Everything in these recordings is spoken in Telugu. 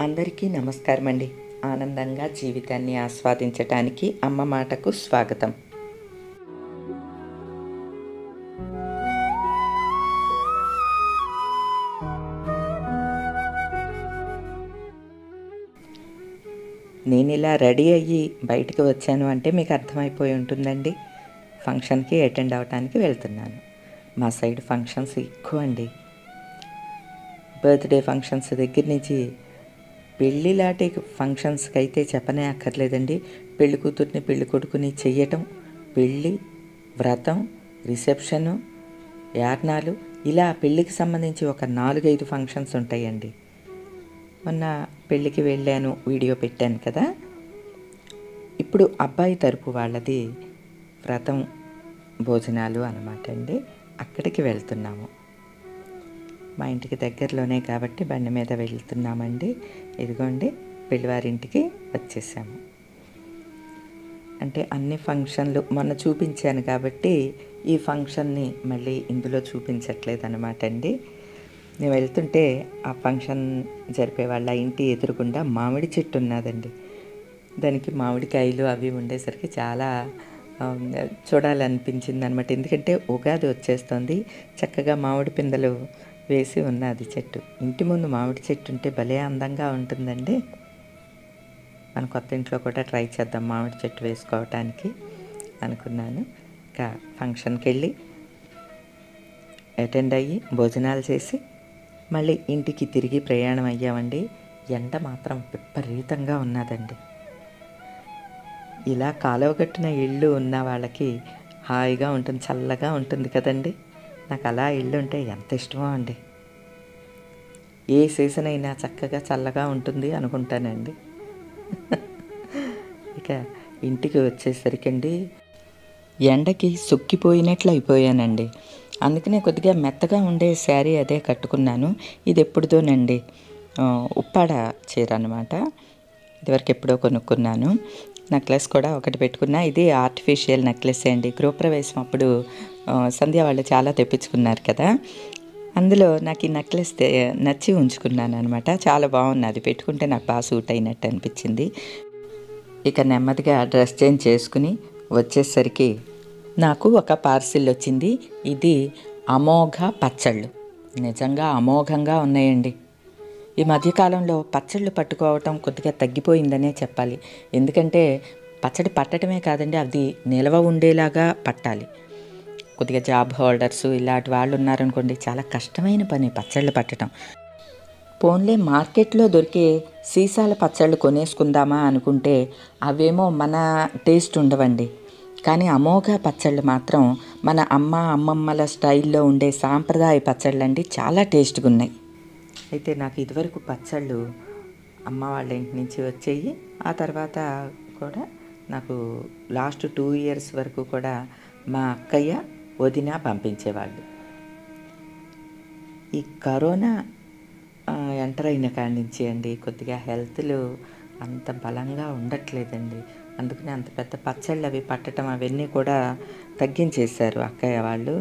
అందరికీ నమస్కారం అండి ఆనందంగా జీవితాన్ని ఆస్వాదించటానికి అమ్మ మాటకు స్వాగతం నేను ఇలా రెడీ అయ్యి బయటకు వచ్చాను అంటే మీకు అర్థమైపోయి ఉంటుందండి ఫంక్షన్కి అటెండ్ అవ్వటానికి వెళ్తున్నాను మా సైడ్ ఫంక్షన్స్ ఎక్కువ అండి బర్త్డే ఫంక్షన్స్ దగ్గర నుంచి పెళ్ళి లాంటి ఫంక్షన్స్కి అయితే చెప్పనే అక్కర్లేదండి పెళ్లి కూతుర్ని పెళ్లి కొడుకుని చెయ్యటం పెళ్ళి వ్రతం రిసెప్షను యాజ్ఞాలు ఇలా పెళ్ళికి సంబంధించి ఒక నాలుగైదు ఫంక్షన్స్ ఉంటాయండి మొన్న పెళ్ళికి వెళ్ళాను వీడియో పెట్టాను కదా ఇప్పుడు అబ్బాయి తరపు వాళ్ళది వ్రతం భోజనాలు అనమాట అండి అక్కడికి వెళ్తున్నాము మా ఇంటికి దగ్గరలోనే కాబట్టి బండి మీద వెళ్తున్నామండి ఇదిగోండి పెళ్లివారింటికి వచ్చేసాము అంటే అన్ని ఫంక్షన్లు మొన్న చూపించాను కాబట్టి ఈ ఫంక్షన్ని మళ్ళీ ఇందులో చూపించట్లేదు అనమాట అండి నేను వెళ్తుంటే ఆ ఫంక్షన్ జరిపే వాళ్ళ ఇంటి ఎదురుగుండా మామిడి చెట్టు ఉన్నదండి దానికి మామిడికాయలు అవి ఉండేసరికి చాలా ఆ, చూడాలనిపించింది అనమాట ఎందుకంటే ఉగాది వచ్చేస్తుంది చక్కగా మామిడి పిందెలు వేసి ఉన్నది చెట్టు ఇంటి ముందు మామిడి చెట్టు ఉంటే భలే అందంగా ఉంటుందండి మన కొత్త ఇంట్లో కూడా ట్రై చేద్దాం మామిడి చెట్టు వేసుకోవటానికి అనుకున్నాను ఇంకా ఫంక్షన్కి వెళ్ళి అటెండ్ అయ్యి భోజనాలు చేసి మళ్ళీ ఇంటికి తిరిగి ప్రయాణం అయ్యామండి ఎండ మాత్రం విపరీతంగా ఉన్నదండి ఇలా కాలువగట్టిన ఇల్లు ఉన్న వాళ్ళకి హాయిగా ఉంటుంది చల్లగా ఉంటుంది కదండి నాకు అలా ఇల్లు ఉంటే ఎంత ఇష్టమో అండి ఏ సీజన్ అయినా చక్కగా చల్లగా ఉంటుంది అనుకుంటానండి ఇక ఇంటికి వచ్చేసరికండి ఎండకి సుక్కిపోయినట్లు అయిపోయానండి అందుకనే కొద్దిగా మెత్తగా ఉండే శారీ అదే కట్టుకున్నాను ఇది ఎప్పుడుదోనండి ఆ, ఉప్పాడ చీర అనమాట ఇదివరకు ఎప్పుడో కొనుక్కున్నాను నెక్లెస్ కూడా ఒకటి పెట్టుకున్నా ఇది ఆర్టిఫిషియల్ నెక్లెస్ అండి గృహప్రవేశం అప్పుడు ఆ, సంధ్య వాళ్ళు చాలా తెప్పించుకున్నారు కదా అందులో నాకు ఈ నెక్లెస్ తే- నచ్చి ఉంచుకున్నాను అనమాట చాలా బాగుంది అది పెట్టుకుంటే నాకు బాగా సూట్ అయినట్టు అనిపించింది ఇక నెమ్మదిగా డ్రెస్ చేంజ్ చేసుకుని వచ్చేసరికి నాకు ఒక పార్సిల్ వచ్చింది ఇది అమోఘ పచ్చళ్ళు నిజంగా అమోఘంగా ఉన్నాయండి ఈ మధ్యకాలంలో పచ్చళ్ళు పట్టుకోవటం కొద్దిగా తగ్గిపోయిందనే చెప్పాలి ఎందుకంటే పచ్చడి పట్టడమే కాదండి అది నిల్వ ఉండేలాగా పట్టాలి కొద్దిగా జాబ్ హోల్డర్స్ ఇలాంటి వాళ్ళు ఉన్నారనుకోండి చాలా కష్టమైన పని పచ్చళ్ళు పట్టడం పోన్లే మార్కెట్లో దొరికే సీసాల పచ్చళ్ళు కొనేసుకుందామా అనుకుంటే అవేమో మన టేస్ట్ ఉండవండి కానీ అమోఘ పచ్చళ్ళు మాత్రం మన అమ్మ అమ్మమ్మల స్టైల్లో ఉండే సాంప్రదాయ పచ్చళ్ళు అండి చాలా టేస్ట్గా ఉన్నాయి అయితే నాకు ఇదివరకు పచ్చళ్ళు అమ్మ వాళ్ళ ఇంటి నుంచి వచ్చేయి ఆ తర్వాత కూడా నాకు లాస్ట్ టూ ఇయర్స్ వరకు కూడా మా అక్కయ్య వదిన పంపించేవాళ్ళు ఈ కరోనా ఆ, ఎంటర్ అయిన కాడి నుంచి అండి కొద్దిగా హెల్త్లు అంత బలంగా ఉండట్లేదండి అందుకని అంత పెద్ద పచ్చళ్ళు అవి పట్టడం అవన్నీ కూడా తగ్గించేశారు అక్కయ్య వాళ్ళు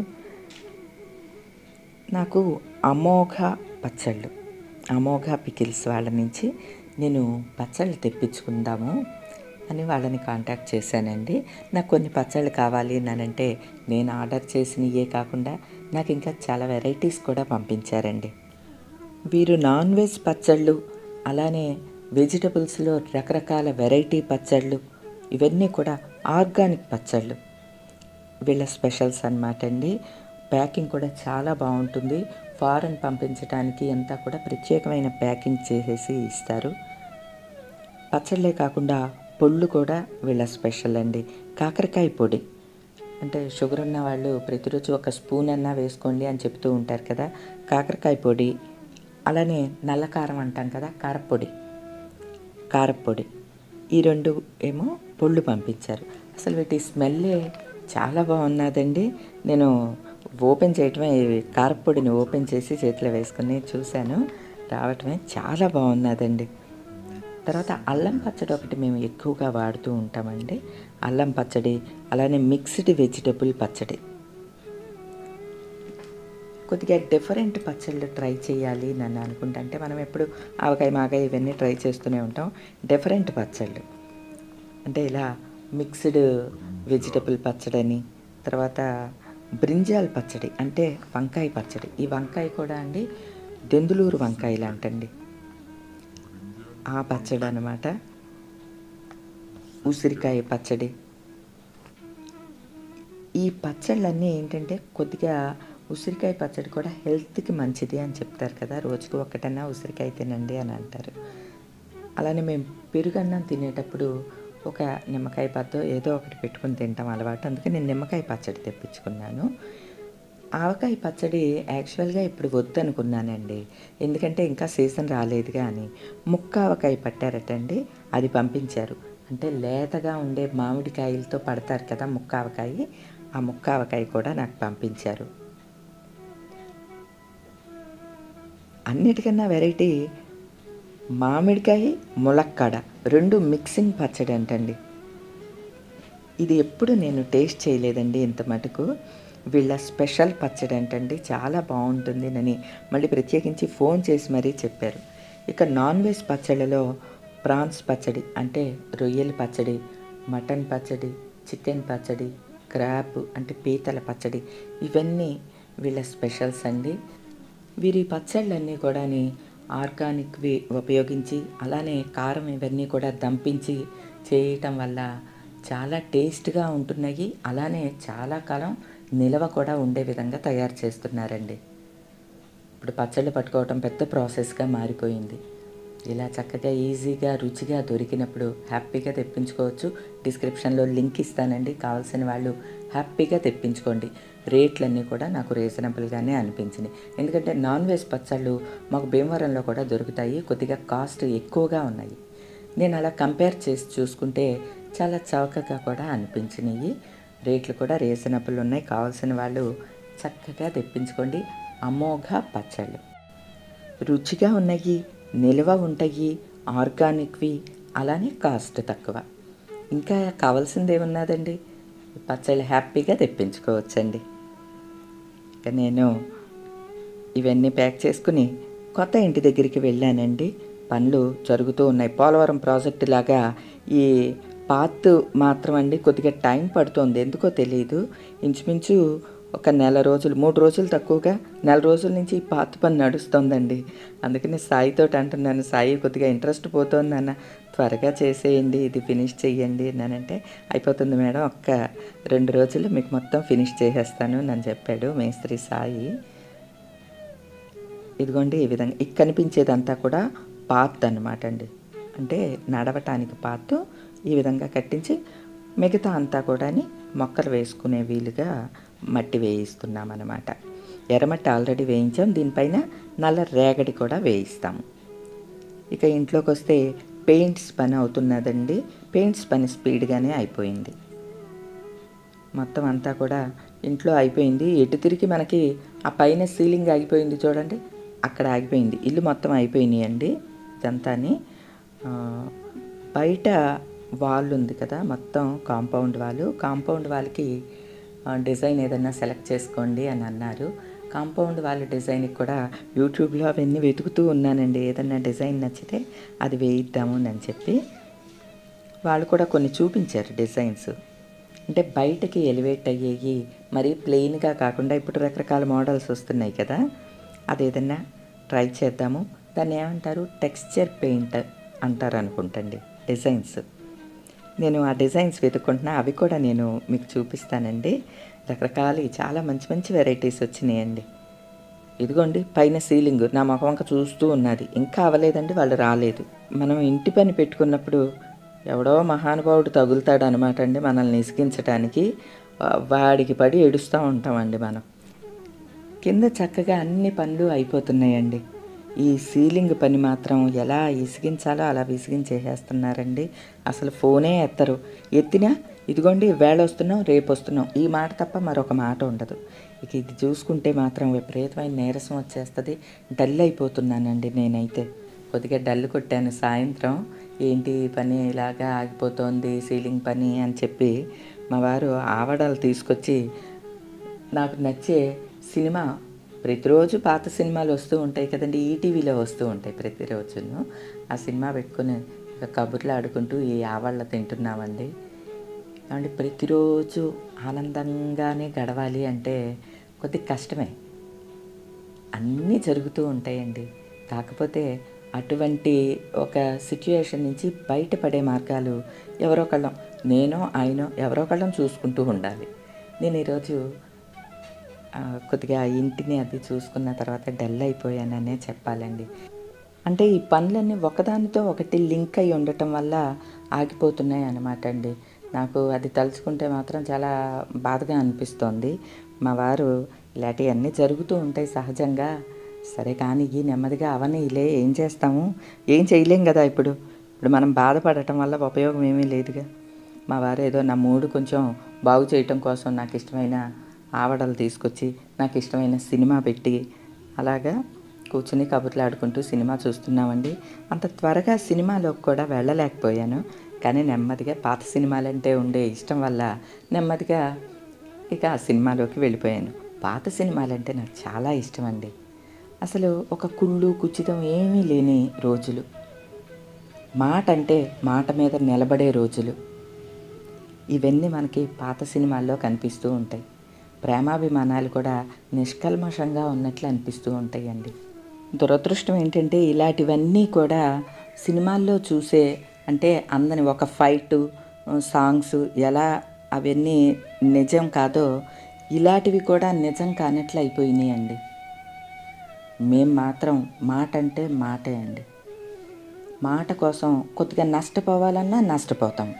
నాకు అమోఘ పచ్చళ్ళు అమోఘ పికిల్స్ వాళ్ళ నుంచి నేను పచ్చళ్ళు తెప్పించుకుందాము అని వాళ్ళని కాంటాక్ట్ చేశానండి నాకు కొన్ని పచ్చళ్ళు కావాలి అంటే నేను ఆర్డర్ చేసినవే కాకుండా నాకు ఇంకా చాలా వెరైటీస్ కూడా పంపించారండి వీరు నాన్ వెజ్ పచ్చళ్ళు అలానే వెజిటబుల్స్లో రకరకాల వెరైటీ పచ్చళ్ళు ఇవన్నీ కూడా ఆర్గానిక్ పచ్చళ్ళు వీళ్ళ స్పెషల్స్ అన్నమాట అండి ప్యాకింగ్ కూడా చాలా బాగుంటుంది ఫారెన్ పంపించడానికి అంతా కూడా ప్రత్యేకమైన ప్యాకింగ్ చేసేసి ఇస్తారు పచ్చళ్ళే కాకుండా పొళ్ళు కూడా వీళ్ళ స్పెషల్ అండి కాకరకాయ పొడి అంటే షుగర్ ఉన్న వాళ్ళు ప్రతిరోజు ఒక స్పూన్ అన్నా వేసుకోండి అని చెప్తూ ఉంటారు కదా కాకరకాయ పొడి అలానే నల్ల కారం అంటాం కదా కారపొడి కారపొడి ఈ రెండు ఏమో పొళ్ళు పంపించారు అసలు వీటి స్మెల్లే చాలా బాగున్నదండి నేను ఓపెన్ చేయటమే ఈ కారపొడిని ఓపెన్ చేసి చేతిలో వేసుకుని చూశాను రావటమే చాలా బాగున్నదండి తర్వాత అల్లం పచ్చడి ఒకటి మేము ఎక్కువగా వాడుతూ ఉంటామండి అల్లం పచ్చడి అలానే మిక్స్డ్ వెజిటబుల్ పచ్చడి కొద్దిగా డిఫరెంట్ పచ్చళ్ళు ట్రై చేయాలి నన్ను అనుకుంటా అంటే మనం ఎప్పుడు ఆవకాయ మాగాయ ఇవన్నీ ట్రై చేస్తూనే ఉంటాం డిఫరెంట్ పచ్చళ్ళు అంటే ఇలా మిక్స్డ్ వెజిటబుల్ పచ్చడని తర్వాత బ్రింజాల్ పచ్చడి అంటే వంకాయ పచ్చడి ఈ వంకాయ కూడా అండి దెందులూరు వంకాయలు అంటండి ఆ పచ్చడి అనమాట ఉసిరికాయ పచ్చడి ఈ పచ్చళ్ళన్నీ ఏంటంటే కొద్దిగా ఉసిరికాయ పచ్చడి కూడా హెల్త్కి మంచిది అని చెప్తారు కదా రోజుకు ఒక్కటన్నా ఉసిరికాయ తినండి అని అంటారు అలానే మేము పెరుగన్నం తినేటప్పుడు ఒక నిమ్మకాయ పద్దో ఏదో ఒకటి పెట్టుకుని తింటాం అలవాటు అందుకే నేను నిమ్మకాయ పచ్చడి తెప్పించుకున్నాను ఆవకాయ పచ్చడి యాక్చువల్గా ఇప్పుడు వద్దనుకున్నానండి ఎందుకంటే ఇంకా సీజన్ రాలేదుగా అని ముక్క ఆవకాయ పట్టారటండి అది పంపించారు అంటే లేతగా ఉండే మామిడికాయలతో పడతారు కదా ముక్క ఆవకాయ ఆ ముక్క ఆవకాయ కూడా నాకు పంపించారు అన్నిటికన్నా వెరైటీ మామిడికాయ ములక్కాడ రెండు మిక్సింగ్ పచ్చడి అంటండి ఇది ఎప్పుడు నేను టేస్ట్ చేయలేదండి ఇంత మటుకు వీళ్ళ స్పెషల్ పచ్చడి అంటండి చాలా బాగుంటుంది అని మళ్ళీ ప్రత్యేకించి ఫోన్ చేసి మరీ చెప్పారు ఇక నాన్ వెజ్ పచ్చళ్ళలో ప్రాన్స్ పచ్చడి అంటే రొయ్యల పచ్చడి మటన్ పచ్చడి చికెన్ పచ్చడి క్రాబ్ అంటే పీతల పచ్చడి ఇవన్నీ వీళ్ళ స్పెషల్స్ అండి వీరి పచ్చళ్ళన్నీ కూడాని ఆర్గానిక్వి ఉపయోగించి అలానే కారం ఇవన్నీ కూడా దంపించి చేయటం వల్ల చాలా టేస్ట్గా ఉంటున్నాయి అలానే చాలా కాలం నిలవ కూడా ఉండే విధంగా తయారు చేస్తున్నారండి ఇప్పుడు పచ్చళ్ళు పట్టుకోవటం పెద్ద ప్రాసెస్గా మారిపోయింది ఇలా చక్కగా ఈజీగా రుచిగా దొరికినప్పుడు హ్యాపీగా తెప్పించుకోవచ్చు డిస్క్రిప్షన్లో లింక్ ఇస్తానండి కావాల్సిన వాళ్ళు హ్యాపీగా తెప్పించుకోండి రేట్లన్నీ కూడా నాకు రీజనబుల్గానే అనిపించినాయి ఎందుకంటే నాన్ వెజ్ పచ్చళ్ళు మాకు భీమవరంలో కూడా దొరుకుతాయి కొద్దిగా కాస్ట్ ఎక్కువగా ఉన్నాయి నేను అలా కంపేర్ చేసి చూసుకుంటే చాలా చౌకగా కూడా అనిపించినాయి రేట్లు కూడా రీజనబుల్ ఉన్నాయి కావాల్సిన వాళ్ళు చక్కగా తెప్పించుకోండి అమోఘ పచ్చళ్ళు రుచిగా ఉన్నాయి నిల్వ ఉంటాయి ఆర్గానిక్వి అలానే కాస్ట్ తక్కువ ఇంకా కావాల్సింది ఏమున్నదండి పచ్చళ్ళు హ్యాపీగా తెప్పించుకోవచ్చండి ఇక నేను ఇవన్నీ ప్యాక్ చేసుకుని కొత్త ఇంటి దగ్గరికి వెళ్ళానండి పనులు జరుగుతూ ఉన్నాయి పోలవరం ప్రాజెక్టు లాగా ఈ పాత్ మాత్రం అండి కొద్దిగా టైం పడుతుంది ఎందుకో తెలియదు ఇంచుమించు ఒక నెల రోజులు మూడు రోజులు తక్కువగా నెల రోజుల నుంచి ఈ పాత పని నడుస్తుందండి అందుకని సాయితో అంటున్నాను సాయి కొద్దిగా ఇంట్రెస్ట్ పోతుంది అన్న త్వరగా చేసేయండి ఇది ఫినిష్ చెయ్యండి అన్నానంటే అయిపోతుంది మేడం ఒక్క రెండు రోజుల్లో మీకు మొత్తం ఫినిష్ చేసేస్తాను అని చెప్పాడు మేస్త్రి సాయి ఇదిగోండి ఈ విధంగా ఇక్కడ కనిపించేదంతా కూడా పాత్ అనమాట అండి అంటే నడవటానికి పాత్ ఈ విధంగా కట్టించి మిగతా అంతా కూడా మొక్కలు వేసుకునే వీలుగా మట్టి వేయిస్తున్నాం అనమాట ఎర్రమట్టి ఆల్రెడీ వేయించాం దీనిపైన నల్ల రేగడి కూడా వేయిస్తాము ఇక ఇంట్లోకి వస్తే పెయింట్స్ పని అవుతున్నదండి పెయింట్స్ పని స్పీడ్గానే అయిపోయింది మొత్తం అంతా కూడా ఇంట్లో అయిపోయింది ఎటు తిరిగి మనకి ఆ పైన సీలింగ్ ఆగిపోయింది చూడండి అక్కడ ఆగిపోయింది ఇల్లు మొత్తం అయిపోయినాయి అండి ఇదంతాని ఆ, బయట వాల్ ఉంది కదా మొత్తం కాంపౌండ్ వాళ్ళు కాంపౌండ్ వాళ్ళకి ఆ, డిజైన్ ఏదైనా సెలెక్ట్ చేసుకోండి అని అన్నారు కాంపౌండ్ వాళ్ళ డిజైన్కి కూడా యూట్యూబ్లో అవన్నీ వెతుకుతూ ఉన్నానండి ఏదైనా డిజైన్ నచ్చితే అది వేయిద్దాము అని చెప్పి వాళ్ళు కూడా కొన్ని చూపించారు డిజైన్స్ అంటే బయటకి ఎలివేట్ అయ్యేవి మరీ ప్లెయిన్గా కాకుండా ఇప్పుడు రకరకాల మోడల్స్ వస్తున్నాయి కదా అది ఏదన్నా ట్రై చేద్దాము దాన్ని ఏమంటారు టెక్స్చర్ పెయింట్ అంటారు అనుకుంటండి డిజైన్స్ నేను ఆ డిజైన్స్ వెతుక్కుంటున్నా అవి కూడా నేను మీకు చూపిస్తానండి రకరకాల చాలా మంచి మంచి వెరైటీస్ వచ్చినాయండి ఇదిగోండి పైన సీలింగ్ నా ముఖం వంక చూస్తూ ఉన్నది ఇంకా అవ్వలేదండి వాళ్ళు రాలేదు మనం ఇంటి పని పెట్టుకున్నప్పుడు ఎవడో మహానుభావుడు తగులుతాడు అనమాట అండి మనల్ని ఇసికించడానికి వా- వాడికి పడి ఏడుస్తూ ఉంటామండి మనం కింద చక్కగా అన్ని పనులు అయిపోతున్నాయండి ఈ సీలింగ్ పని మాత్రం ఎలా ఇసిగించాలో అలా విసిగించేసేస్తున్నారండి అసలు ఫోనే ఎత్తరు ఎత్తినా ఇదిగోండి వేళ వస్తున్నాం రేపు వస్తున్నాం ఈ మాట తప్ప మరొక మాట ఉండదు ఇక ఇది చూసుకుంటే మాత్రం విపరీతమైన నీరసం వచ్చేస్తుంది డల్ అయిపోతున్నానండి నేనైతే కొద్దిగా డల్ కొట్టాను సాయంత్రం ఏంటి ఈ పని ఇలాగా ఆగిపోతోంది సీలింగ్ పని అని చెప్పి మా వారు ఆవడాలు తీసుకొచ్చి నాకు నచ్చే సినిమా ప్రతిరోజు పాత సినిమాలు వస్తూ ఉంటాయి కదండి ఈటీవీలో వస్తూ ఉంటాయి ప్రతిరోజును ఆ సినిమా పెట్టుకుని ఇక కబుర్లు ఆడుకుంటూ ఈ ఆవాళ్ళ తింటున్నామండి అంటే ప్రతిరోజు ఆనందంగానే గడవాలి అంటే కొద్ది కష్టమే అన్నీ జరుగుతూ ఉంటాయండి కాకపోతే అటువంటి ఒక సిచ్యుయేషన్ నుంచి బయటపడే మార్గాలు ఎవరో ఒకళ్ళం నేను ఆయన ఎవరో ఒకళ్ళం చూసుకుంటూ ఉండాలి నేను ఈరోజు ఆ, కొద్దిగా ఇంటిని అది చూసుకున్న తర్వాత డల్ అయిపోయాననే చెప్పాలండి అంటే ఈ పనులన్నీ ఒకదానితో ఒకటి లింక్ అయి ఉండటం వల్ల ఆగిపోతున్నాయి అన్నమాట అండి నాకు అది తలుచుకుంటే మాత్రం చాలా బాధగా అనిపిస్తోంది మా వారు ఇలాంటివన్నీ జరుగుతూ ఉంటాయి సహజంగా సరే కానీ ఈ నెమ్మదిగా అవన్నీ ఇలే ఏం చేస్తాము ఏం చేయలేం కదా ఇప్పుడు ఇప్పుడు మనం బాధపడటం వల్ల ఉపయోగం ఏమీ లేదుగా మా వారు ఏదో నా మూడు కొంచెం బాగు చేయటం కోసం నాకు ఇష్టమైన ఆవడలు తీసుకొచ్చి నాకు ఇష్టమైన సినిమా పెట్టి అలాగా కూర్చుని కబుర్లు ఆడుకుంటూ సినిమా చూస్తున్నామండి అంత త్వరగా సినిమాలోకి కూడా వెళ్ళలేకపోయాను కానీ నెమ్మదిగా పాత సినిమాలంటే ఉండే ఇష్టం వల్ల నెమ్మదిగా ఇక ఆ సినిమాలోకి వెళ్ళిపోయాను పాత సినిమాలంటే నాకు చాలా ఇష్టం అండి అసలు ఒక కుళ్ళు కుచితం ఏమీ లేని రోజులు మాట అంటే మాట మీద నిలబడే రోజులు ఇవన్నీ మనకి పాత సినిమాల్లో కనిపిస్తూ ఉంటాయి ప్రేమాభిమానాలు కూడా నిష్కల్మషంగా ఉన్నట్లు అనిపిస్తూ ఉంటాయండి దురదృష్టం ఏంటంటే ఇలాంటివన్నీ కూడా సినిమాల్లో చూసే అంటే అందని ఒక ఫైటు సాంగ్స్ ఎలా అవన్నీ నిజం కాదో ఇలాంటివి కూడా నిజం కానట్లు అయిపోయినాయి అండి మేం మాత్రం మాట అంటే మాటే అండి మాట కోసం కొద్దిగా నష్టపోవాలన్నా నష్టపోతాం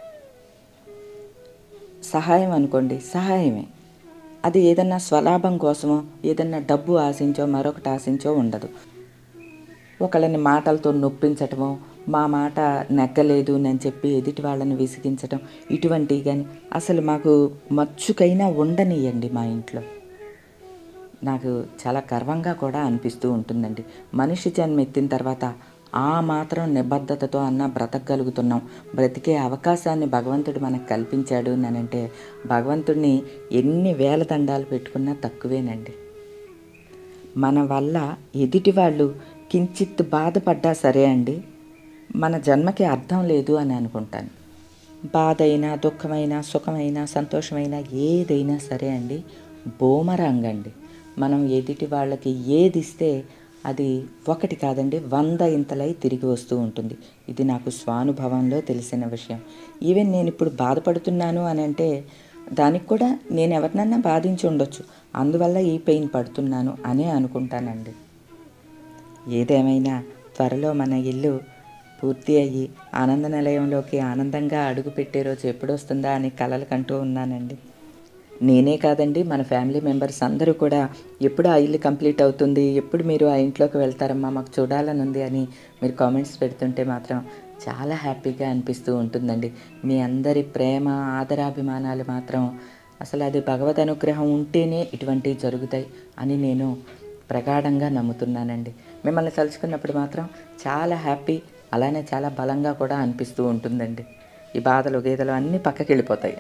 సహాయం అనుకోండి సహాయమే అది ఏదన్నా స్వలాభం కోసమో ఏదన్నా డబ్బు ఆశించో మరొకటి ఆశించో ఉండదు ఒకళ్ళని మాటలతో నొప్పించటమో మా మాట నెగ్గలేదు అని చెప్పి ఎదుటి వాళ్ళని విసిగించటం ఇటువంటివి కానీ అసలు మాకు మచ్చుకైనా ఉండనియండి మా ఇంట్లో నాకు చాలా గర్వంగా కూడా అనిపిస్తూ ఉంటుందండి మనిషి జన్మ ఎత్తిన తర్వాత ఆ మాత్రం నిబద్ధతతో అన్న బ్రతకగలుగుతున్నాం బ్రతికే అవకాశాన్ని భగవంతుడు మనకు కల్పించాడు అని అంటే భగవంతుడిని ఎన్ని వేల దండాలు పెట్టుకున్నా తక్కువేనండి మన వల్ల ఎదుటి వాళ్ళు కించిత్ బాధపడ్డా సరే అండి మన జన్మకి అర్థం లేదు అని అనుకుంటాను బాధ అయినా దుఃఖమైనా సుఖమైనా సంతోషమైనా ఏదైనా సరే అండి బోమరాంగ్ అండి మనం ఎదుటి వాళ్ళకి ఏది ఇస్తే అది ఒకటి కాదండి వంద ఇంతలై తిరిగి వస్తూ ఉంటుంది ఇది నాకు స్వానుభవంలో తెలిసిన విషయం ఈవెన్ నేను ఇప్పుడు బాధపడుతున్నాను అని అంటే దానికి కూడా నేను ఎవరినన్నా బాధించి ఉండొచ్చు అందువల్ల ఈ పెయిన్ పడుతున్నాను అనే అనుకుంటానండి ఏదేమైనా త్వరలో మన ఇల్లు పూర్తి అయ్యి ఆనంద నిలయంలోకి ఆనందంగా అడుగు పెట్టే రోజు ఎప్పుడు వస్తుందా అని కలలు కంటూ ఉన్నానండి నేనే కాదండి మన ఫ్యామిలీ మెంబర్స్ అందరూ కూడా ఎప్పుడు ఆ ఇల్లు కంప్లీట్ అవుతుంది ఎప్పుడు మీరు ఆ ఇంట్లోకి వెళ్తారమ్మా మాకు చూడాలని ఉంది అని మీరు కామెంట్స్ పెడుతుంటే మాత్రం చాలా హ్యాపీగా అనిపిస్తూ ఉంటుందండి మీ అందరి ప్రేమ ఆదరాభిమానాలు మాత్రం అసలు అది భగవద్ అనుగ్రహం ఉంటేనే ఇటువంటివి జరుగుతాయి అని నేను ప్రగాఢంగా నమ్ముతున్నానండి మిమ్మల్ని తలుచుకున్నప్పుడు మాత్రం చాలా హ్యాపీ అలానే చాలా బలంగా కూడా అనిపిస్తూ ఉంటుందండి ఈ బాధలు గీతలు అన్నీ పక్కకి వెళ్ళిపోతాయి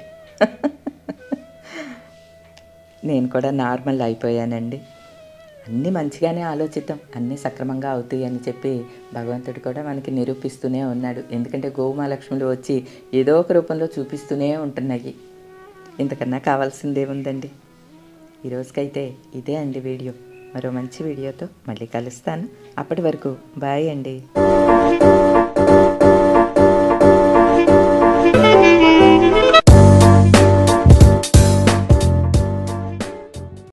నేను కూడా నార్మల్ అయిపోయానండి అన్నీ మంచిగానే ఆలోచిద్దాం అన్నీ సక్రమంగా అవుతాయి అని చెప్పి భగవంతుడు కూడా మనకి నిరూపిస్తూనే ఉన్నాడు ఎందుకంటే గోమాలక్ష్ములు వచ్చి ఏదో ఒక రూపంలో చూపిస్తూనే ఉంటున్నాయి ఇంతకన్నా కావాల్సిందేముందండి ఈరోజుకైతే ఇదే అండి వీడియో మరో మంచి వీడియోతో మళ్ళీ కలుస్తాను అప్పటి వరకు బాయ్ అండి